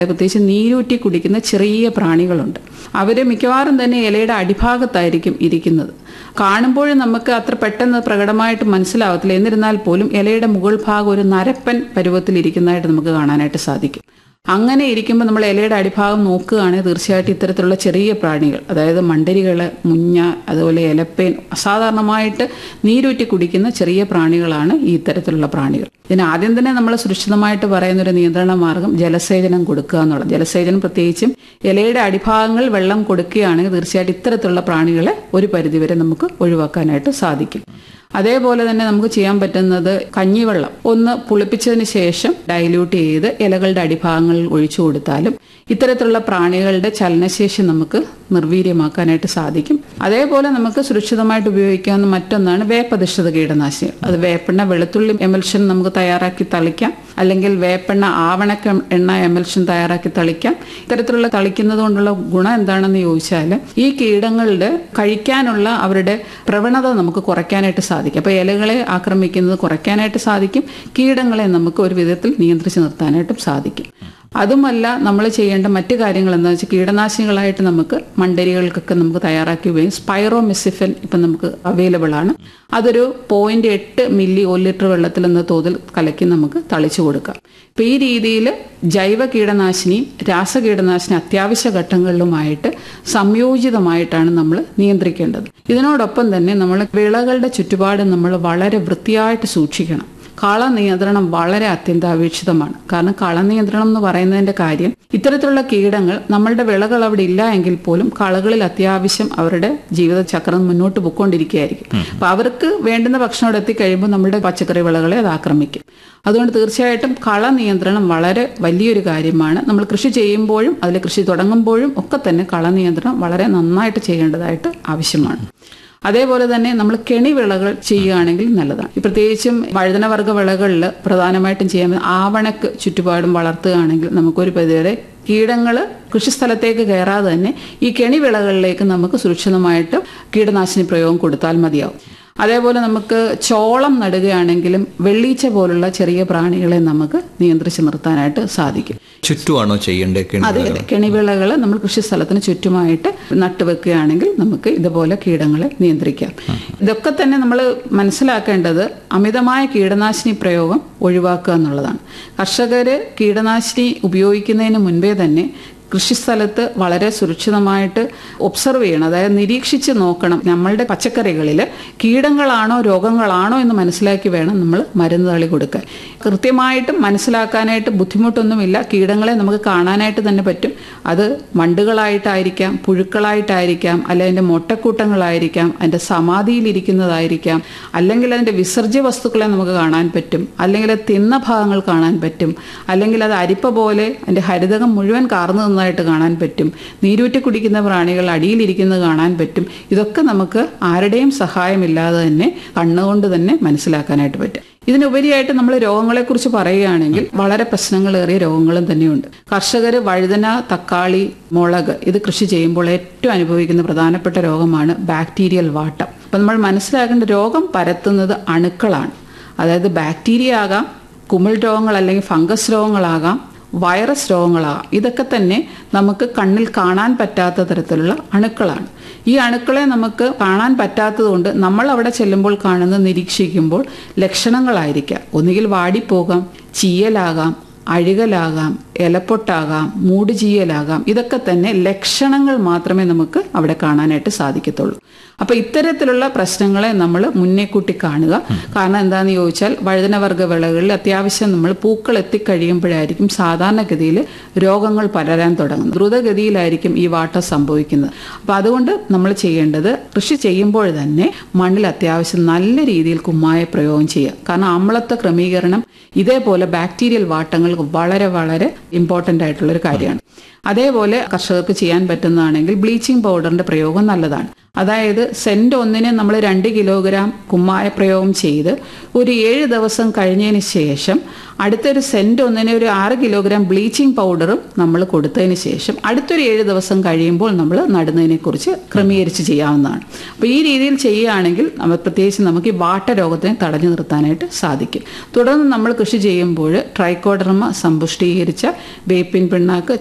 പ്രത്യേകിച്ച് നീരൂറ്റി കുടിക്കുന്ന ചെറിയ പ്രാണികളുണ്ട് അവർ മിക്കവാറും തന്നെ ഇലയുടെ അടിഭാഗത്തായിരിക്കും ഇരിക്കുന്നത് കാണുമ്പോഴും നമുക്ക് അത്ര പെട്ടെന്ന് പ്രകടമായിട്ട് മനസ്സിലാവത്തില്ല എന്നിരുന്നാൽ പോലും ഇലയുടെ മുകൾ ഭാഗം ഒരു നരപ്പൻ പരുവത്തിൽ ഇരിക്കുന്നതായിട്ട് നമുക്ക് കാണാനായിട്ട് സാധിക്കും അങ്ങനെ ഇരിക്കുമ്പോൾ നമ്മൾ ഇലയുടെ അടിഭാഗം നോക്കുകയാണെങ്കിൽ തീർച്ചയായിട്ടും ഇത്തരത്തിലുള്ള ചെറിയ പ്രാണികൾ അതായത് മണ്ടരികൾ മുഞ്ഞ അതുപോലെ ഇലപ്പേൻ അസാധാരണമായിട്ട് നീരൂറ്റി കുടിക്കുന്ന ചെറിയ പ്രാണികളാണ് ഈ ഇത്തരത്തിലുള്ള പ്രാണികൾ ഇതിന് ആദ്യം തന്നെ നമ്മൾ സുരക്ഷിതമായിട്ട് പറയുന്ന ഒരു നിയന്ത്രണ മാർഗം ജലസേചനം കൊടുക്കുക എന്നുള്ളത് ജലസേചനം പ്രത്യേകിച്ചും ഇലയുടെ അടിഭാഗങ്ങൾ വെള്ളം കൊടുക്കുകയാണെങ്കിൽ തീർച്ചയായിട്ടും ഇത്തരത്തിലുള്ള പ്രാണികളെ ഒരു പരിധിവരെ നമുക്ക് ഒഴിവാക്കാനായിട്ട് സാധിക്കും അതേപോലെ തന്നെ നമുക്ക് ചെയ്യാൻ പറ്റുന്നത് കഞ്ഞിവെള്ളം ഒന്ന് പുളിപ്പിച്ചതിന് ശേഷം ഡൈല്യൂട്ട് ചെയ്ത് ഇലകളുടെ അടിഭാഗങ്ങളിൽ ഒഴിച്ചു കൊടുത്താലും ഇത്തരത്തിലുള്ള പ്രാണികളുടെ ചലനശേഷി നമുക്ക് നിർവീര്യമാക്കാനായിട്ട് സാധിക്കും അതേപോലെ നമുക്ക് സുരക്ഷിതമായിട്ട് ഉപയോഗിക്കാവുന്ന മറ്റൊന്നാണ് വേപ്പധിഷ്ഠിത കീടനാശിനികൾ അത് വേപ്പെണ്ണ വെളുത്തുള്ളി എമൽഷൻ നമുക്ക് തയ്യാറാക്കി തളിക്കാം അല്ലെങ്കിൽ വേപ്പെണ്ണ ആവണക്ക എണ്ണ എമൽഷൻ തയ്യാറാക്കി തളിക്കാം ഇത്തരത്തിലുള്ള തളിക്കുന്നത് കൊണ്ടുള്ള ഗുണം എന്താണെന്ന് ചോദിച്ചാൽ ഈ കീടങ്ങളുടെ കഴിക്കാനുള്ള അവരുടെ പ്രവണത നമുക്ക് കുറയ്ക്കാനായിട്ട് സാധിക്കും അപ്പോൾ ഇലകളെ ആക്രമിക്കുന്നത് കുറയ്ക്കാനായിട്ട് സാധിക്കും കീടങ്ങളെ നമുക്ക് ഒരു വിധത്തിൽ നിയന്ത്രിച്ച് നിർത്താനായിട്ടും സാധിക്കും അതുമല്ല നമ്മൾ ചെയ്യേണ്ട മറ്റു കാര്യങ്ങൾ എന്താ വെച്ചാൽ കീടനാശിനികളായിട്ട് നമുക്ക് മണ്ടരികൾക്കൊക്കെ നമുക്ക് തയ്യാറാക്കി ഉപയോഗിക്കും സ്പൈറോമെസിഫൻ ഇപ്പം നമുക്ക് അവൈലബിൾ ആണ് അതൊരു പോയിന്റ് എട്ട് മില്ലി ഒരു ലിറ്റർ വെള്ളത്തിൽ എന്ന തോതിൽ കലക്കി നമുക്ക് തളിച്ചു കൊടുക്കാം ഇപ്പം ഈ രീതിയിൽ ജൈവ കീടനാശിനിയും രാസകീടനാശിനി അത്യാവശ്യ ഘട്ടങ്ങളിലുമായിട്ട് സംയോജിതമായിട്ടാണ് നമ്മൾ നിയന്ത്രിക്കേണ്ടത് ഇതിനോടൊപ്പം തന്നെ നമ്മൾ വിളകളുടെ ചുറ്റുപാട് നമ്മൾ വളരെ വൃത്തിയായിട്ട് സൂക്ഷിക്കണം കള നിയന്ത്രണം വളരെ അത്യന്താപേക്ഷിതമാണ് കാരണം കള നിയന്ത്രണം എന്ന് പറയുന്നതിന്റെ കാര്യം ഇത്തരത്തിലുള്ള കീടങ്ങൾ നമ്മളുടെ വിളകൾ അവിടെ ഇല്ല എങ്കിൽ പോലും കളകളിൽ അത്യാവശ്യം അവരുടെ ജീവിതചക്രം മുന്നോട്ട് പൊയ്ക്കൊണ്ടിരിക്കുകയായിരിക്കും അപ്പൊ അവർക്ക് വേണ്ടുന്ന ഭക്ഷണം അവിടെ എത്തിക്കഴിയുമ്പോൾ നമ്മുടെ പച്ചക്കറി വിളകളെ അത് ആക്രമിക്കും അതുകൊണ്ട് തീർച്ചയായിട്ടും കള നിയന്ത്രണം വളരെ വലിയൊരു കാര്യമാണ് നമ്മൾ കൃഷി ചെയ്യുമ്പോഴും അതിൽ കൃഷി തുടങ്ങുമ്പോഴും ഒക്കെ തന്നെ കള നിയന്ത്രണം വളരെ നന്നായിട്ട് ചെയ്യേണ്ടതായിട്ട് ആവശ്യമാണ് അതേപോലെ തന്നെ നമ്മൾ കെണി വിളകൾ ചെയ്യുകയാണെങ്കിൽ നല്ലതാണ് ഈ പ്രത്യേകിച്ചും വഴുതനവർഗ വിളകളിൽ പ്രധാനമായിട്ടും ചെയ്യാൻ ആവണക്ക് ചുറ്റുപാടും വളർത്തുകയാണെങ്കിൽ നമുക്കൊരു പരിധിവരെ കീടങ്ങൾ കൃഷിസ്ഥലത്തേക്ക് കയറാതെ തന്നെ ഈ കെണി വിളകളിലേക്ക് നമുക്ക് സുരക്ഷിതമായിട്ട് കീടനാശിനി പ്രയോഗം കൊടുത്താൽ മതിയാവും അതേപോലെ നമുക്ക് ചോളം നടുകയാണെങ്കിലും വെള്ളീച്ച പോലുള്ള ചെറിയ പ്രാണികളെ നമുക്ക് നിയന്ത്രിച്ച് നിർത്താനായിട്ട് സാധിക്കും ചുറ്റുമാണോ ചെയ്യേണ്ടത് അതെ അതെ കെണിവിളകൾ നമ്മൾ കൃഷിസ്ഥലത്തിന് ചുറ്റുമായിട്ട് നട്ടുവെക്കുകയാണെങ്കിൽ നമുക്ക് ഇതുപോലെ കീടങ്ങളെ നിയന്ത്രിക്കാം ഇതൊക്കെ തന്നെ നമ്മൾ മനസ്സിലാക്കേണ്ടത് അമിതമായ കീടനാശിനി പ്രയോഗം ഒഴിവാക്കുക എന്നുള്ളതാണ് കർഷകർ കീടനാശിനി ഉപയോഗിക്കുന്നതിന് മുൻപേ തന്നെ കൃഷിസ്ഥലത്ത് വളരെ സുരക്ഷിതമായിട്ട് ഒബ്സർവ് ചെയ്യണം അതായത് നിരീക്ഷിച്ച് നോക്കണം നമ്മളുടെ പച്ചക്കറികളിൽ കീടങ്ങളാണോ രോഗങ്ങളാണോ എന്ന് മനസ്സിലാക്കി വേണം നമ്മൾ മരുന്ന് തളി കൊടുക്കാൻ കൃത്യമായിട്ടും മനസ്സിലാക്കാനായിട്ട് ബുദ്ധിമുട്ടൊന്നുമില്ല കീടങ്ങളെ നമുക്ക് കാണാനായിട്ട് തന്നെ പറ്റും അത് വണ്ടുകളായിട്ടായിരിക്കാം പുഴുക്കളായിട്ടായിരിക്കാം അല്ലെ അതിൻ്റെ മൊട്ടക്കൂട്ടങ്ങളായിരിക്കാം അതിൻ്റെ സമാധിയിലിരിക്കുന്നതായിരിക്കാം അല്ലെങ്കിൽ അതിൻ്റെ വിസർജ്യ വസ്തുക്കളെ നമുക്ക് കാണാൻ പറ്റും അല്ലെങ്കിൽ അത് തിന്ന ഭാഗങ്ങൾ കാണാൻ പറ്റും അല്ലെങ്കിൽ അത് അരിപ്പ പോലെ അതിൻ്റെ ഹരിതകം മുഴുവൻ കാർന്നു നിന്നതായിട്ട് കാണാൻ പറ്റും നീരൂറ്റി കുടിക്കുന്ന പ്രാണികൾ അടിയിലിരിക്കുന്നത് കാണാൻ പറ്റും ഇതൊക്കെ നമുക്ക് ആരുടെയും സഹായമില്ലാതെ തന്നെ കണ്ണുകൊണ്ട് തന്നെ മനസ്സിലാക്കാനായിട്ട് പറ്റും ഇതിനുപരിയായിട്ട് നമ്മൾ രോഗങ്ങളെക്കുറിച്ച് പറയുകയാണെങ്കിൽ വളരെ പ്രശ്നങ്ങളേറിയ രോഗങ്ങളും തന്നെയുണ്ട് കർഷകർ വഴുതന തക്കാളി മുളക് ഇത് കൃഷി ചെയ്യുമ്പോൾ ഏറ്റവും അനുഭവിക്കുന്ന പ്രധാനപ്പെട്ട രോഗമാണ് ബാക്ടീരിയൽ വാട്ടം അപ്പം നമ്മൾ മനസ്സിലാക്കേണ്ട രോഗം പരത്തുന്നത് അണുക്കളാണ് അതായത് ബാക്ടീരിയ ആകാം കുമിൾ രോഗങ്ങൾ അല്ലെങ്കിൽ ഫംഗസ് രോഗങ്ങളാകാം വൈറസ് രോഗങ്ങളാകാം ഇതൊക്കെ തന്നെ നമുക്ക് കണ്ണിൽ കാണാൻ പറ്റാത്ത തരത്തിലുള്ള അണുക്കളാണ് ഈ അണുക്കളെ നമുക്ക് കാണാൻ പറ്റാത്തതുകൊണ്ട് നമ്മൾ അവിടെ ചെല്ലുമ്പോൾ കാണുന്നത് നിരീക്ഷിക്കുമ്പോൾ ലക്ഷണങ്ങളായിരിക്കാം ഒന്നുകിൽ വാടിപ്പോകാം ചീയലാകാം അഴുകലാകാം ഇലപ്പൊട്ടാകാം മൂടുചീയലാകാം ഇതൊക്കെ തന്നെ ലക്ഷണങ്ങൾ മാത്രമേ നമുക്ക് അവിടെ കാണാനായിട്ട് സാധിക്കത്തുള്ളൂ അപ്പൊ ഇത്തരത്തിലുള്ള പ്രശ്നങ്ങളെ നമ്മൾ മുന്നേ കൂട്ടി കാണുക കാരണം എന്താണെന്ന് ചോദിച്ചാൽ വഴുതനവർഗ വിളകളിൽ അത്യാവശ്യം നമ്മൾ പൂക്കൾ എത്തിക്കഴിയുമ്പോഴായിരിക്കും സാധാരണഗതിയിൽ രോഗങ്ങൾ പലരാൻ തുടങ്ങുന്നത് ദ്രുതഗതിയിലായിരിക്കും ഈ വാട്ടം സംഭവിക്കുന്നത് അപ്പൊ അതുകൊണ്ട് നമ്മൾ ചെയ്യേണ്ടത് കൃഷി ചെയ്യുമ്പോൾ തന്നെ മണ്ണിൽ അത്യാവശ്യം നല്ല രീതിയിൽ കുമ്മായ പ്രയോഗം ചെയ്യുക കാരണം അമ്ലത്വ ക്രമീകരണം ഇതേപോലെ ബാക്ടീരിയൽ വാട്ടങ്ങൾക്ക് വളരെ വളരെ ഇമ്പോർട്ടൻ്റ് ആയിട്ടുള്ള ഒരു കാര്യമാണ് അതേപോലെ കർഷകർക്ക് ചെയ്യാൻ പറ്റുന്നതാണെങ്കിൽ ബ്ലീച്ചിങ് പൗഡറിന്റെ പ്രയോഗം നല്ലതാണ് അതായത് സെന്റ് ഒന്നിന് നമ്മൾ രണ്ട് കിലോഗ്രാം കുമ്മായ പ്രയോഗം ചെയ്ത് ഒരു ഏഴ് ദിവസം കഴിഞ്ഞതിന് ശേഷം അടുത്തൊരു സെന്റ് ഒന്നിന് ഒരു ആറ് കിലോഗ്രാം ബ്ലീച്ചിങ് പൗഡറും നമ്മൾ കൊടുത്തതിന് ശേഷം അടുത്തൊരു ഏഴ് ദിവസം കഴിയുമ്പോൾ നമ്മൾ നടുന്നതിനെ കുറിച്ച് ക്രമീകരിച്ച് ചെയ്യാവുന്നതാണ് അപ്പോൾ ഈ രീതിയിൽ ചെയ്യുകയാണെങ്കിൽ നമ്മൾ പ്രത്യേകിച്ച് നമുക്ക് ഈ വാട്ട രോഗത്തിനെ തടഞ്ഞു നിർത്താനായിട്ട് സാധിക്കും തുടർന്ന് നമ്മൾ കൃഷി ചെയ്യുമ്പോൾ ട്രൈക്കോഡർമ സമ്പുഷ്ടീകരിച്ച വേപ്പിൻ പിണ്ണാക്ക്